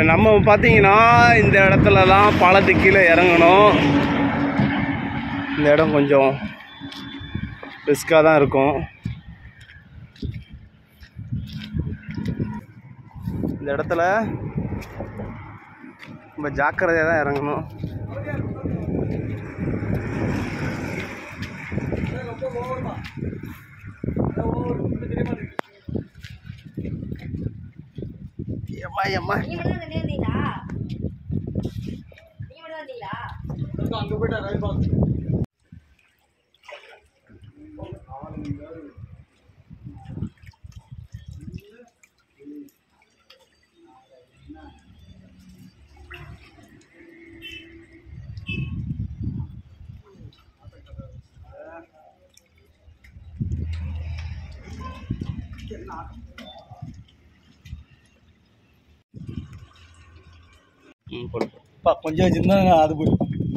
நம்ம பார்த்தீங்கன்னா இந்த இடத்துல தான் பாலத்துக்கு கீழே இறங்கணும் இந்த இடம் கொஞ்சம் ரிஸ்காக தான் இருக்கும் இந்த இடத்துல ரொம்ப ஜாக்கிரதையாக தான் இறங்கணும் எம்மா எம்மா நீ மட்டும் தான் தனியா வந்தீங்களா நீங்க மட்டும் தான் வந்தீங்களா ம் போடு பா கொஞ்சம் வச்சிருந்தா அது போய்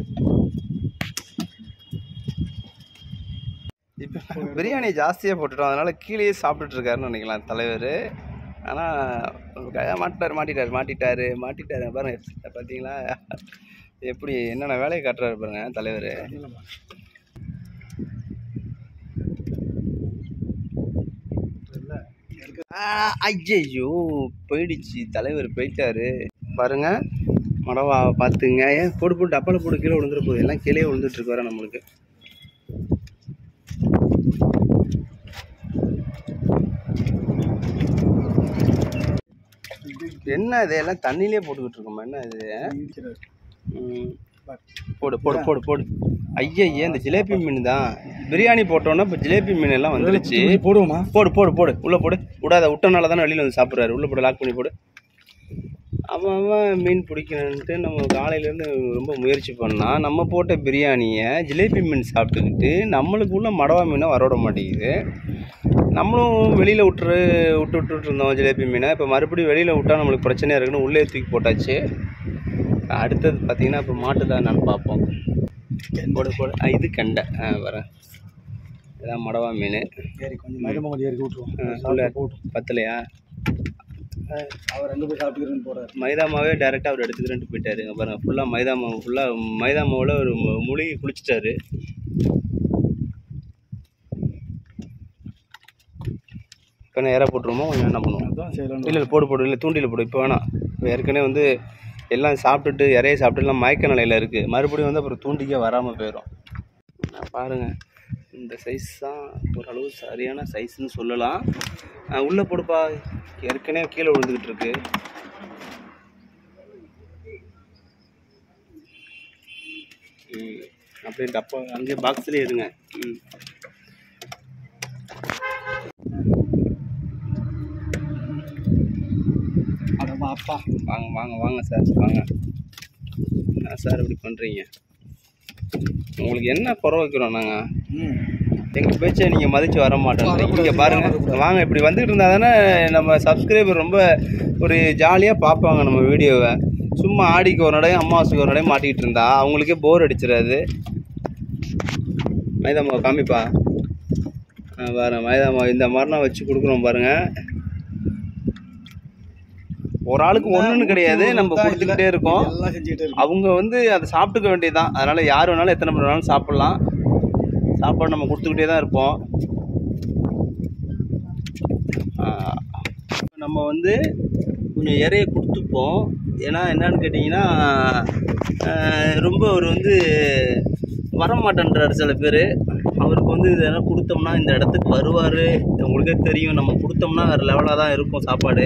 இப்போ பிரியாணி ஜாஸ்தியாக போட்டுட்டோம் அதனால் கீழேயே சாப்பிட்டுட்டு இருக்காருன்னு நினைக்கலாம் தலைவர் ஆனால் மாட்டிட்டார் மாட்டிட்டார் மாட்டிட்டாரு மாட்டிட்டாரு பாருங்க பார்த்தீங்களா எப்படி என்னென்ன வேலையை காட்டுறாரு பாருங்க தலைவர் ஐயையோ போயிடுச்சு தலைவர் போயிட்டாரு பாருங்க மடவா பார்த்துங்க ஏன் போடு போட்டு டப்பால போட்டு கீழே விழுந்துட்டு போகுது எல்லாம் கீழே விழுந்துட்டு இருக்கு வர நம்மளுக்கு என்ன இது எல்லாம் தண்ணியிலே போட்டுக்கிட்டு இருக்கோமா என்ன இது ம். போடு போடு போடு போடு ஐயய்யே இந்த ஜிலேபி மீன் தான் பிரியாணி போட்டோன்னா இப்போ ஜிலேபி மீன் எல்லாம் வந்துருச்சு போடுவோமா போடு போடு போடு உள்ளே போடு விடாத விட்டனால தானே வெளியில் வந்து சாப்பிட்றாரு உள்ளே போடு லாக் பண்ணி போடு அவன் அவன் மீன் பிடிக்கணுன்ட்டு நம்ம காலையிலேருந்து ரொம்ப முயற்சி பண்ணால் நம்ம போட்ட பிரியாணியை ஜிலேபி மீன் சாப்பிட்டுக்கிட்டு நம்மளுக்கு உள்ள மடவா மீனை வரவிட மாட்டேங்குது நம்மளும் வெளியில் விட்டுரு விட்டு விட்டுட்டு இருந்தோம் ஜிலேபி மீனை இப்போ மறுபடியும் வெளியில் விட்டா நம்மளுக்கு பிரச்சனையாக இருக்குன்னு உள்ளே தூக்கி போட்டாச்சு அடுத்தது பார்த்தீங்கன்னா இப்போ மாட்டுதான் நான் பார்ப்போம் போடு போடு ஆ, இது கண்டை ஆ வரேன் இதான் மடவா மீன் சரி கொஞ்சம் மைதமா கொஞ்சம் ஏறி விட்டுருவோம் ஆ, உள்ள பத்தலையா அவர் ரெண்டு பேர் சாப்பிட்டுக்கிறேன்னு போறாரு மைதா மாவே டேரெக்டாக அவர் எடுத்துக்கிறேன்ட்டு போயிட்டாரு இங்க பாருங்க ஃபுல்லாக மைதா மாவு ஃபுல்லாக மைதா மாவில் ஒரு மு- முழுகி குளிச்சிட்டாரு இப்போ நான் ஏற போட்டுருமோ கொஞ்சம் என்ன பண்ணுவோம் அதான் செய்யலாம் இல்லை இல்லை போடு போடு இல்லை தூண்டில் போடு இப்போ வேணாம் இப்போ ஏற்கனவே வந்து எல்லாம் சாப்பிட்டுட்டு இறைய சாப்பிட்டு எல்லாம் மயக்க நிலையில் இருக்குது மறுபடியும் வந்து அப்புறம் தூண்டிக்கே வராமல் போயிடும் பாருங்கள் இந்த சைஸ் தான் ஓரளவு சரியான சைஸ்ன்னு சொல்லலாம் அஹ் உள்ளே போடுப்பா ஏற்கனவே கீழே விழுந்துக்கிட்டு இருக்கு ம் அப்படியே டப்பா அங்கேயே பாக்ஸ்லேயே இருங்க ம் அடமா அப்பா வாங்க வாங்க வாங்க சார் வாங்க என்ன சார் இப்படி பண்ணுறீங்க உங்களுக்கு என்ன குறை வைக்கிறோம் நாங்கள் ம் எங்கள் பேச்சை நீங்கள் மதித்து வர மாட்டேன்றீங்க இங்கே பாருங்கள் வாங்க இப்படி வந்துட்டு இருந்தால் தானே நம்ம சப்ஸ்கிரைபர் ரொம்ப ஒரு ஜாலியாக பார்ப்பாங்க நம்ம வீடியோவை சும்மா ஆடிக்கு ஒரு நடையும் அம்மாவாசைக்கு ஒரு நடையும் மாட்டிக்கிட்டு இருந்தா அவங்களுக்கே போர் அடிச்சிடாது மைதா மாவு காமிப்பா ஆ பாருங்க மைதா மாவு இந்த மாதிரிலாம் வச்சு கொடுக்குறோம் பாருங்கள் ஒரு ஆளுக்கு ஒன்றுன்னு கிடையாது நம்ம கொடுத்துக்கிட்டே இருக்கோம் எல்லாம் செஞ்சுக்கிட்டே இருக்கோம் அவங்க வந்து அதை சாப்பிட்டுக்க வேண்டியதுதான் அதனால் யார் வேணாலும் எத்தனை பேர் வேணாலும் சாப்பிட்லாம் சாப்பாடு நம்ம கொடுத்துக்கிட்டே தான் இருப்போம் ஆஹ் நம்ம வந்து கொஞ்சம் இறைய கொடுத்துப்போம் ஏன்னா என்னன்னு கேட்டிங்கன்னா ஆஹ் ரொம்ப அவர் வந்து வரமாட்டேன்றாரு சில பேர் அவருக்கு வந்து இதெல்லாம் கொடுத்தோம்னா இந்த இடத்துக்கு வருவார் உங்களுக்கே தெரியும் நம்ம கொடுத்தோம்னா வேறு லெவலாக தான் இருக்கும் சாப்பாடு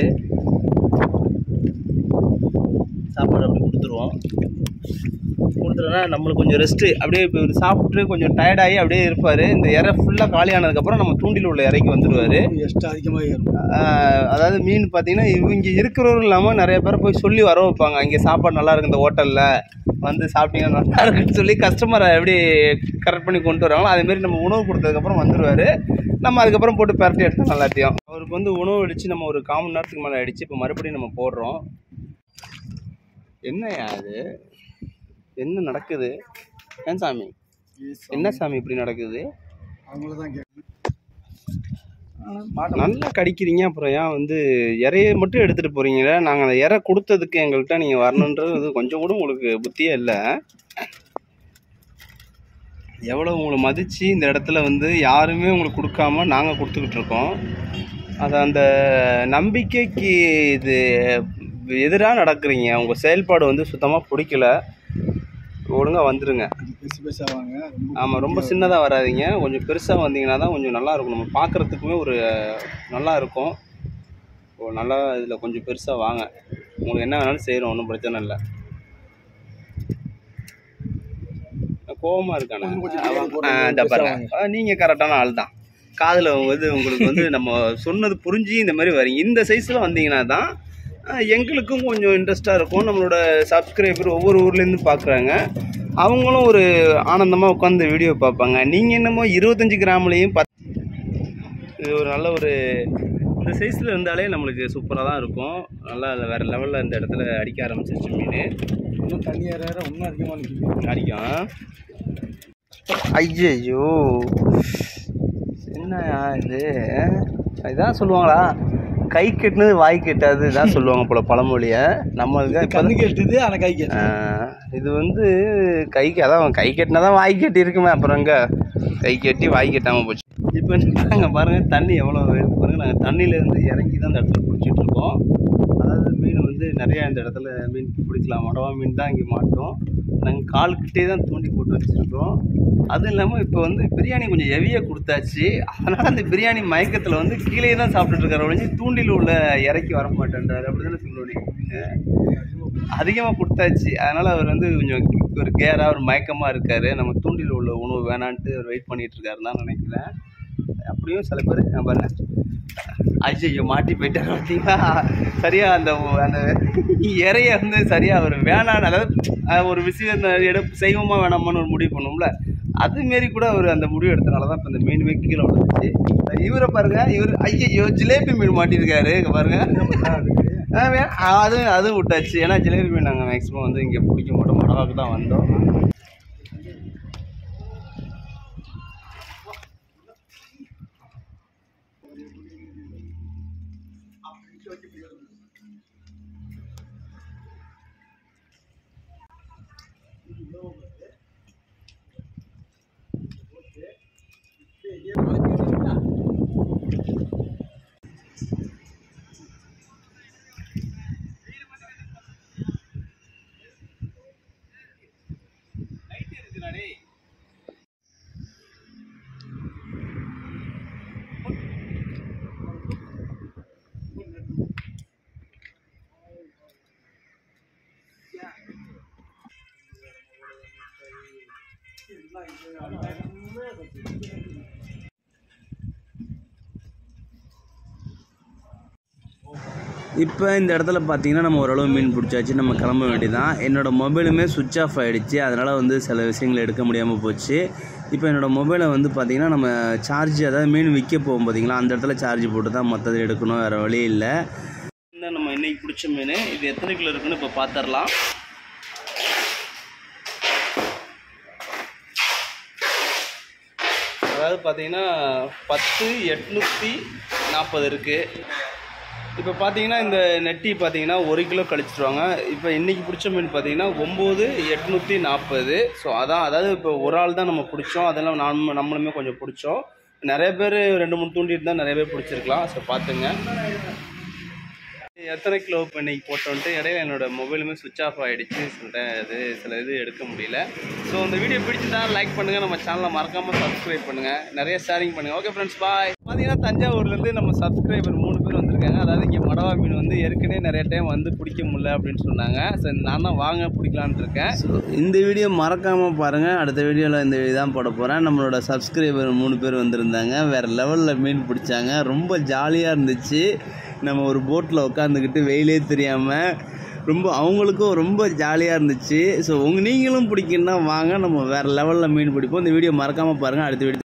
சாப்பாடு அப்படி கொடுத்துருவோம் கொடுத்துட்டோன்னா நம்மளுக்கு கொஞ்சம் ரெஸ்ட்டு அப்படியே இப்போ இவர் சாப்பிட்டு கொஞ்சம் டயர்டாகி அப்படியே இருப்பார் இந்த இறை ஃபுல்லாக காலியானதுக்கப்புறம் நம்ம தூண்டில் உள்ள இறைக்கு வந்துடுவார் எக்ஸ்ட்ரா அதிகமாக ஏறும் அதாவது மீன் பார்த்தீங்கன்னா இவங்க இருக்கிறவரும் இல்லாமல் நிறைய பேர் போய் சொல்லி வர வைப்பாங்க இங்கே சாப்பாடு நல்லா இருக்கு இந்த ஹோட்டலில் வந்து சாப்பிட்டீங்கன்னா நல்லா இருக்குன்னு சொல்லி கஸ்டமரை எப்படி கரெக்ட் பண்ணி கொண்டு வராங்களோ அதேமாரி நம்ம உணவு கொடுத்ததுக்கப்புறம் வந்துடுவார் நம்ம அதுக்கப்புறம் போட்டு பரட்டி எடுத்தோம் எல்லாத்தையும் அவருக்கு வந்து உணவு அடித்து நம்ம ஒரு கால் மணி நேரத்துக்கு மேலே அடித்து இப்போ மறுபடியும் நம்ம போடுறோம் என்னய்யா அது என்ன நடக்குது ஏன் சாமி என்ன சாமி இப்படி நடக்குது அவங்கள தான் கேட்கணும் மாட்டோம் நல்லா கடிக்கிறீங்க அப்புறம் ஏன் வந்து இறைய மட்டும் எடுத்துகிட்டு போகிறீங்களே நாங்கள் அந்த இறை கொடுத்ததுக்கு எங்கள்கிட்ட நீங்கள் வரணுன்றது கொஞ்சம் கூட உங்களுக்கு புத்தியே இல்லை எவ்வளோ உங்களை மதித்து இந்த இடத்துல வந்து யாருமே உங்களுக்கு கொடுக்காம நாங்கள் கொடுத்துக்கிட்டு இருக்கோம் அது அந்த நம்பிக்கைக்கு இது எதிராக நடக்கிறீங்க உங்கள் செயல்பாடு வந்து சுத்தமாக பிடிக்கல ஒழுங்காக வந்துடுங்க பெருசு பெருசாக வாங்க ரொம்ப ஆமாம் ரொம்ப சின்னதாக வராதீங்க கொஞ்சம் பெருசாக வந்தீங்கன்னா தான் கொஞ்சம் நல்லா இருக்கும் நம்ம பார்க்குறதுக்குமே ஒரு நல்லா இருக்கும் ஓ நல்லா இதில் கொஞ்சம் பெருசாக வாங்க உங்களுக்கு என்ன வேணாலும் செய்கிறோம் ஒன்றும் பிரச்சனை இல்லை கோவமாக இருக்கானே கொஞ்சம் கொஞ்சம் பிரியாணி போடுறது ஆ, இந்த பெருசா பாருங்க நீங்கள் கரெக்டான ஆள் தான் காதில் வந்து உங்களுக்கு வந்து நம்ம சொன்னது புரிஞ்சு இந்த மாதிரி வரீங்க இந்த சைஸில் வந்தீங்கன்னா தான் ஆ, எங்களுக்கும் கொஞ்சம் இன்ட்ரெஸ்ட்டாக இருக்கும் நம்மளோட சப்ஸ்கிரைபர் ஒவ்வொரு ஊர்லேருந்து பார்க்குறாங்க அவங்களும் ஒரு ஆனந்தமாக உட்காந்து வீடியோ பார்ப்பாங்க நீங்கள் என்னமோ இருபத்தஞ்சி கிராம்லேயும் பத் இது ஒரு நல்ல ஒரு இந்த சைஸில் இருந்தாலே நம்மளுக்கு சூப்பராக தான் இருக்கும் நல்லா வேறு லெவலில் இந்த இடத்துல அடிக்க ஆரம்பிச்சிருச்சு மீன் இன்னும் தண்ணி ஏற ஏற இன்னும் அதிகமாக நிற்கிது அடிக்கும் ஐயையோ என்னயா இது இதான் சொல்லுவாங்களா கை கெட்டினது வாய் கெட்டாது இதான் சொல்லுவாங்க போல பழமொழியை நம்மளுக்கு இப்போ கண்ணு கேட்டுது ஆனால் கை கேட்டு இது வந்து கைக்கு அதான் கை கெட்டினா தான் வாய் கெட்டி இருக்குமே அப்புறம் எங்க கை கெட்டி வாய் கெட்டாமல் போச்சு இப்போ நாங்கள் பாருங்கள் தண்ணி எவ்வளோ இருக்கு பாருங்கள் நாங்கள் தண்ணியிலேருந்து இறங்கி தான் இந்த இடத்துல பிடிச்சிட்டு இருக்கோம் அதாவது மீன் வந்து நிறையா இந்த இடத்துல மீன் பிடிக்கலாம் மடவா மீன் தான் இங்கே மாட்டோம் நாங்கள் கால்கிட்டே தான் தூண்டி போட்டு வச்சுருக்கோம் அதுவும் இல்லாமல் இப்போ வந்து பிரியாணி கொஞ்சம் ஹெவியாக கொடுத்தாச்சு அதனால் அந்த பிரியாணி மயக்கத்தில் வந்து கீழே தான் சாப்பிட்டுட்டு இருக்காரு ஒழிஞ்சு தூண்டில் உள்ள இறக்கி வர மாட்டேன்றாரு அப்படி தானே சொல்லுவோம் அதிகமாக கொடுத்தாச்சு அதனால் அவர் வந்து கொஞ்சம் ஒரு கேராக ஒரு மயக்கமாக இருக்கார் நம்ம தூண்டில் உள்ள உணவு வேணான்ட்டு அவர் வெயிட் பண்ணிட்டு இருக்காருன்னு தான் நினைக்கிறேன் அப்படியும் சில பேர் நான் பாருங்க ஐயோ மாட்டி போயிட்டார் பார்த்தீங்களா சரியாக அந்த அந்த இறைய வந்து சரியாக அவர் வேணான்னு அதாவது அஹ், ஒரு விஷயம் எடு செய்வோமா வேணாமான்னு ஒரு முடிவு பண்ணுவோம்ல அதுமாரி கூட அவர் அந்த முடிவு எடுத்தனால தான் இப்போ இந்த மீன் கீழே விழுந்துச்சு இவரை பாருங்க இவர் ஐயோ ஜிலேபி மீன் மாட்டியிருக்காரு இங்க பாருங்க ஆ, வே- ஆ, அதுவும் அதுவும் விட்டாச்சு ஏன்னா ஜிலேபி மீன் நாங்கள் மேக்ஸிமம் வந்து இங்கே பிடிக்க மாட்டோம் மடவாக்கு தான் வந்தோம் இப்போ இந்த இடத்துல பார்த்தீங்கன்னா நம்ம ஓரளவு மீன் பிடிச்சாச்சு நம்ம கிளம்ப வேண்டியதான் என்னோட மொபைலுமே சுவிட்ச் ஆஃப் ஆகிடுச்சு அதனால் வந்து சில விஷயங்கள் எடுக்க முடியாமல் போச்சு இப்போ என்னோட மொபைலை வந்து பார்த்தீங்கன்னா நம்ம சார்ஜ் அதாவது மீன் விற்க போகும் பார்த்தீங்களா அந்த இடத்துல சார்ஜ் போட்டு தான் மற்றதை எடுக்கணும் வேறு வழி இல்லை இந்த நம்ம இன்னைக்கு பிடிச்ச மீன் இது எத்தனை கிலோ இருக்குன்னு இப்போ பார்த்துடலாம் அதாவது பார்த்தீங்கன்னா பத்து எட்நூற்றி நாற்பது இருக்குது இப்போ பார்த்தீங்கன்னா இந்த நெட்டி பார்த்தீங்கன்னா ஒரு கிலோ கழிச்சிருவாங்க இப்போ இன்றைக்கி பிடிச்ச மீன் பார்த்தீங்கன்னா ஒம்பது எட்நூற்றி நாற்பது ஸோ அதான் அதாவது இப்போ ஒரு ஆள் தான் நம்ம பிடிச்சோம் அதெல்லாம் நம்ம நம்மளுமே கொஞ்சம் பிடிச்சோம் நிறைய பேர் ரெண்டு மூணு தூண்டிட்டு தான் நிறைய பேர் பிடிச்சிருக்கலாம் ஸோ பார்த்துங்க எத்தனை கிலோ இப்போ இன்னைக்கு போட்டோன்ட்டு இடையில என்னோட மொபைலுமே சுவிட்ச் ஆஃப் ஆகிடுச்சு சில இது சில இது எடுக்க முடியல ஸோ இந்த வீடியோ பிடிச்சிருந்தா லைக் பண்ணுங்கள் நம்ம சேனலை மறக்காமல் சப்ஸ்கிரைப் பண்ணுங்கள் நிறைய ஷேரிங் பண்ணுங்கள் ஓகே ஃப்ரெண்ட்ஸ் பாய் பார்த்தீங்கன்னா தஞ்சாவூர்லேருந்து நம்ம சப்ஸ்கிரைபர் மூணு பேர் வந்திருக்காங்க அதாவது இங்கே மடவா மீன் வந்து ஏற்கனவே நிறைய டைம் வந்து பிடிக்க முடியல அப்படின்னு சொன்னாங்க ஸோ நான் தான் வாங்க பிடிக்கலான்னு இருக்கேன் ஸோ இந்த வீடியோ மறக்காமல் பாருங்கள் அடுத்த வீடியோவில் இந்த தான் போட போகிறேன் நம்மளோட சப்ஸ்கிரைபர் மூணு பேர் வந்திருந்தாங்க வேறு லெவலில் மீன் பிடிச்சாங்க ரொம்ப ஜாலியாக இருந்துச்சு நம்ம ஒரு போட்டில் உட்காந்துக்கிட்டு வெயிலே தெரியாமல் ரொம்ப அவங்களுக்கும் ரொம்ப ஜாலியாக இருந்துச்சு ஸோ உங்கள் நீங்களும் பிடிக்குன்னா வாங்க நம்ம வேறு லெவலில் மீன் பிடிப்போம் இந்த வீடியோ மறக்காமல் பாருங்கள் அடுத்த வீடியோ